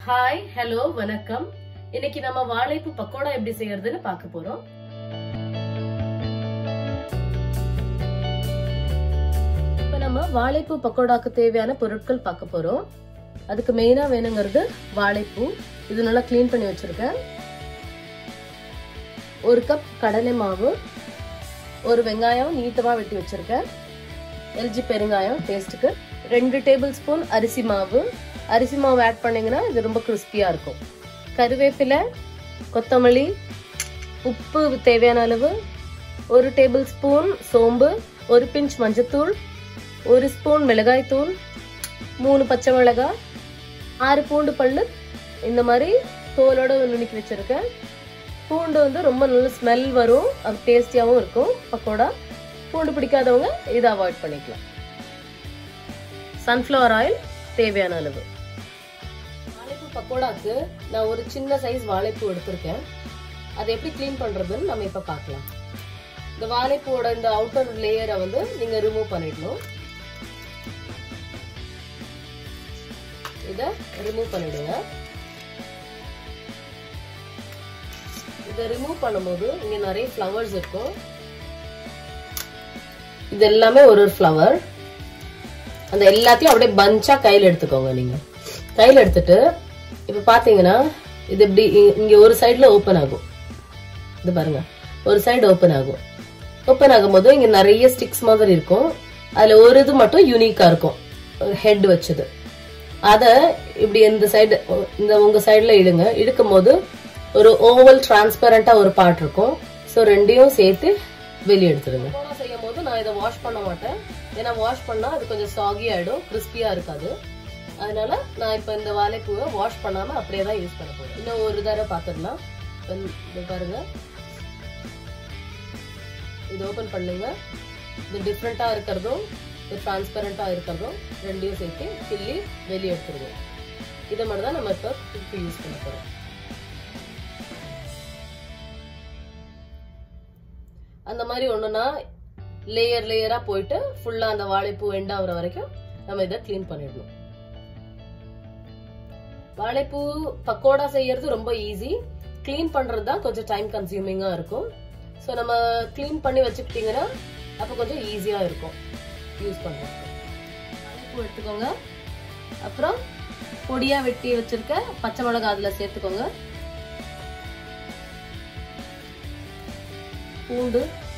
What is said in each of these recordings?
hi hello வணக்கம் இன்னைக்கு நம்ம வாழைப்பூ பக்கோடா எப்படி செய்யறதுன்னு பார்க்க போறோம் இப்ப நம்ம வாழைப்பூ பக்கோடாக்கு தேவையான பொருட்கள் பார்க்க போறோம் அதுக்கு மெயினா வேணுங்கிறது வாழைப்பூ இது நல்லா க்ளீன் பண்ணி வச்சிருக்கேன் ஒரு கப் கடலை மாவு ஒரு வெங்காயம் நீட்டமா வெட்டி வச்சிருக்கேன் எல்ஜி பெருங்காயம் டேஸ்ட்டுக்கு ரெண்டு டேபிள் ஸ்பூன் அரிசி மாவு அரிசி மாவு ஆட் பண்ணீங்கன்னா இது ரொம்ப கிறிஸ்பியா இருக்கும் கருவேப்பிலை கொத்தமல்லி உப்பு தேவையான அளவு ஒரு டேபிள் ஸ்பூன் சோம்பு ஒரு பிஞ்ச் மஞ்சத்தூள் ஒரு ஸ்பூன் மிளகாய்த்தூள் மூணு பச்சை மிளகாய் ஆறு பூண்டு பல்லு இந்த மாதிரி தோலோட நுணுக்கி வச்சிருக்கேன் பூண்டு வந்து ரொம்ப நல்ல ஸ்மெல் வரும் அது டேஸ்டியாகவும் இருக்கும் பக்கோடா பூண்டு பிடிக்காதவங்க இதை அவாய்ட் பண்ணிக்கலாம் சன்ஃப்ளவர் ஆயில் தேவையான அளவு வாழைப்பூ பக்கோடாக்கு நான் ஒரு சின்ன சைஸ் வாழைப்பூ எடுத்திருக்கேன் அதை எப்படி க்ளீன் பண்றதுன்னு நம்ம இப்ப பார்க்கலாம் இந்த வாழைப்பூவோட இந்த அவுட்டர் லேயரை வந்து நீங்க ரிமூவ் பண்ணிடணும் இத ரிமூவ் பண்ணிடுங்க இதை ரிமூவ் பண்ணும்போது இங்க நிறைய ஃப்ளவர்ஸ் இருக்கும் இது எல்லாமே ஒரு ஒரு ஃப்ளவர் அந்த எல்லாத்தையும் அப்படியே பஞ்சா கையில எடுத்துக்கோங்க நீங்க கையில எடுத்துட்டு இப்ப பாத்தீங்கன்னா இது இப்படி இங்க ஒரு சைடுல ஓபன் ஆகும் இது பாருங்க ஒரு சைடு ஓபன் ஆகும் ஓபன் ஆகும்போது இங்க நிறைய ஸ்டிக்ஸ் மாதிரி இருக்கும் அதுல ஒரு இது மட்டும் யூனிக்கா இருக்கும் ஒரு ஹெட் வச்சது அத இப்படி இந்த சைடு இந்த உங்க சைடுல இடுங்க இழுக்கும் போது ஒரு ஓவல் டிரான்ஸ்பரண்டா ஒரு பார்ட் இருக்கும் ஸோ ரெண்டையும் சேர்த்து வெளியே எடுத்துருங்க பக்கோடா செய்யும் போது நான் இதை வாஷ் பண்ண மாட்டேன் ஏன்னா வாஷ் பண்ணா அது கொஞ்சம் சாகி ஆயிடும் கிறிஸ்பியா இருக்காது அதனால நான் இப்ப இந்த வாழைப்பூவை வாஷ் பண்ணாம அப்படியே தான் யூஸ் பண்ண போறேன் இன்னும் ஒரு தடவை பார்த்துடலாம் இது பாருங்க இது ஓபன் பண்ணுங்க இது டிஃப்ரெண்டா இருக்கிறதும் இது டிரான்ஸ்பரண்டா இருக்கிறதும் ரெண்டையும் சேர்த்து கிள்ளி வெளியே எடுத்துருவோம் இதை மட்டும் தான் நம்ம இப்போ திருப்பி யூஸ் பண்ண போறோம் அந்த மாதிரி ஒண்ணுனா லேயர் லேயரா போயிட்டு ஃபுல்லா அந்த வாழைப்பூ எண்ட் ஆகுற வரைக்கும் நம்ம இதை க்ளீன் பண்ணிடணும் வாழைப்பூ பக்கோடா செய்யறது ரொம்ப ஈஸி க்ளீன் பண்றது தான் கொஞ்சம் டைம் கன்சியூமிங்கா இருக்கும் ஸோ நம்ம க்ளீன் பண்ணி வச்சுக்கிட்டீங்கன்னா அப்போ கொஞ்சம் ஈஸியா இருக்கும் யூஸ் பண்றதுக்கு வாழைப்பூ எடுத்துக்கோங்க அப்புறம் பொடியா வெட்டி வச்சிருக்க பச்சை மிளகாய் அதுல சேர்த்துக்கோங்க பூண்டு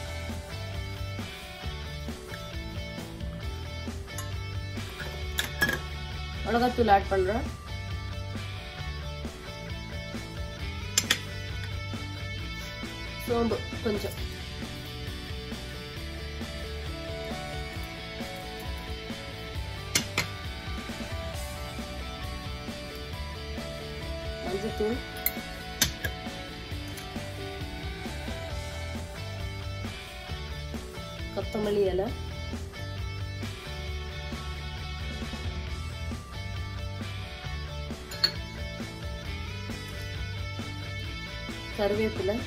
மிளகாத்தூள் ஆட் பண்றேன் சோம்பு கொஞ்சம் மஞ்சத்தூள் கொத்தமல்லி இலை கருவேப்பிலை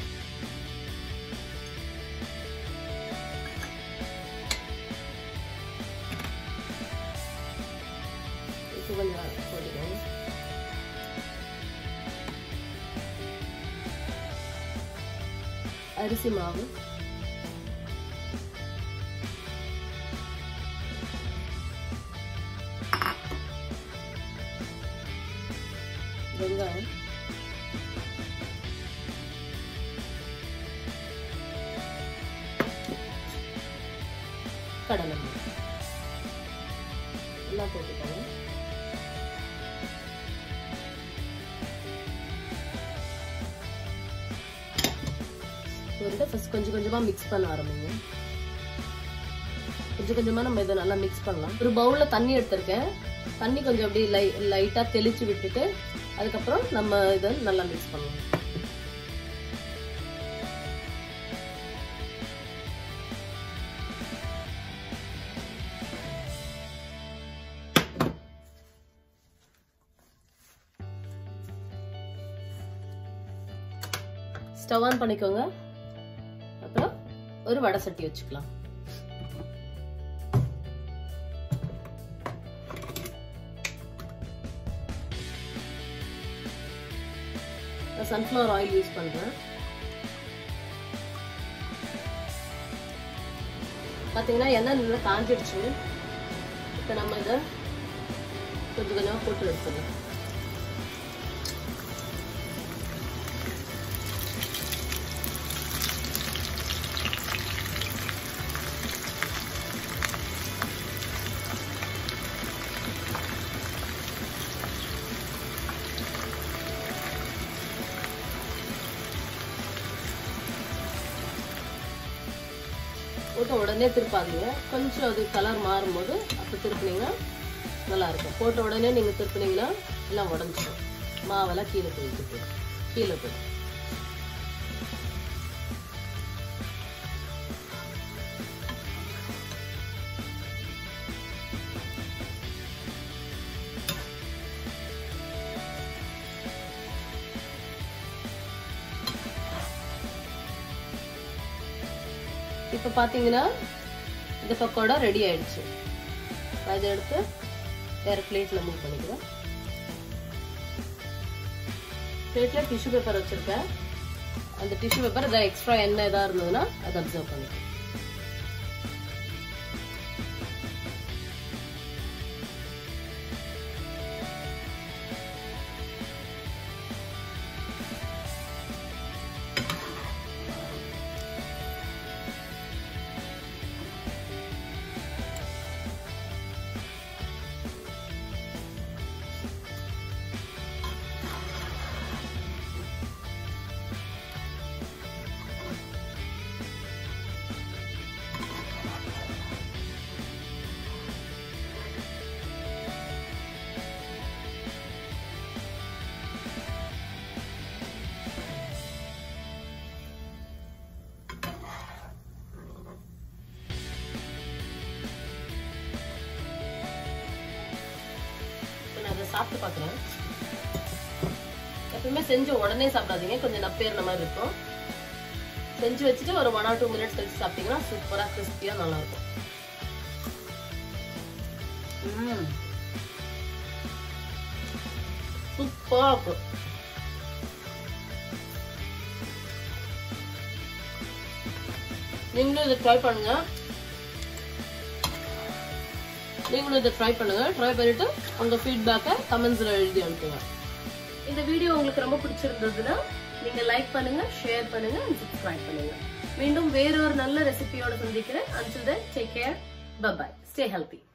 இது கொஞ்சம் போடுவோம் அரிசி மாவு வெங்காயம் கடலை மாவு எல்லாம் போட்டுக்கோங்க வந்து ஃபர்ஸ்ட் கொஞ்சம் கொஞ்சமா மிக்ஸ் பண்ண ஆரம்பிங்க கொஞ்சம் கொஞ்சமா நம்ம இதை நல்லா மிக்ஸ் பண்ணலாம் ஒரு பவுல்ல தண்ணி எடுத்திருக்கேன் தண்ணி கொஞ்சம் அப்படியே லை லைட்டா தெளிச்சு விட்டுட்டு அதுக்கப்புறம் நம்ம இதை நல்லா மிக்ஸ் பண்ணலாம் ஸ்டவ் ஆன் பண்ணிக்கோங்க அப்புறம் ஒரு வடை சட்டி வச்சுக்கலாம் நான் சன்ஃப்ளவர் ஆயில் யூஸ் பண்றேன் பாத்தீங்கன்னா எண்ணெய் நல்லா காஞ்சிடுச்சு இப்போ நம்ம இதை கொஞ்சம் கொஞ்சமா போட்டு எடுத்துக்கலாம் போட்டு உடனே திருப்பாதீங்க கொஞ்சம் அது கலர் மாறும்போது அப்போ திருப்பினீங்கன்னா நல்லா இருக்கும் போட்ட உடனே நீங்கள் திருப்பினீங்கன்னா எல்லாம் உடஞ்சிடும் மாவெல்லாம் கீழே போயிட்டு போயிடும் கீழே போயிடும் இப்போ பார்த்தீங்கன்னா இந்த பக்கோடா ரெடி ஆயிடுச்சு நான் இதை எடுத்து வேற பிளேட்ல மூவ் பண்ணிக்கிறேன் பிளேட்ல டிஷ்யூ பேப்பர் வச்சிருக்கேன் அந்த டிஷ்யூ பேப்பர் ஏதாவது எக்ஸ்ட்ரா எண்ணெய் ஏதாவது இருந்ததுன்னா அதை அப்சர்வ் பண்ணிக்கலாம் இப்போ நான் அதை சாப்பிட்டு பார்க்குறேன் எப்பவுமே செஞ்சு உடனே சாப்பிடாதீங்க கொஞ்சம் நப்பேறின மாதிரி இருக்கும் செஞ்சு வச்சுட்டு ஒரு ஒன் ஆர் டூ மினிட்ஸ் கழிச்சு சாப்பிட்டீங்கன்னா சூப்பரா கிறிஸ்பியா நல்லா இருக்கும் சூப்பரா இருக்கும் நீங்களும் இதை ட்ரை பண்ணுங்க நீங்களும் இதை ட்ரை பண்ணுங்க ட்ரை பண்ணிட்டு உங்க ஃபீட்பேக்கை கமெண்ட்ஸ்ல எழுதி அனுப்புங்க இந்த வீடியோ உங்களுக்கு ரொம்ப பிடிச்சிருந்ததுன்னா நீங்க லைக் பண்ணுங்க ஷேர் பண்ணுங்க சப்ஸ்கிரைப் பண்ணுங்க மீண்டும் வேறொரு நல்ல ரெசிபியோட சந்திக்கிறேன் until then take care bye stay healthy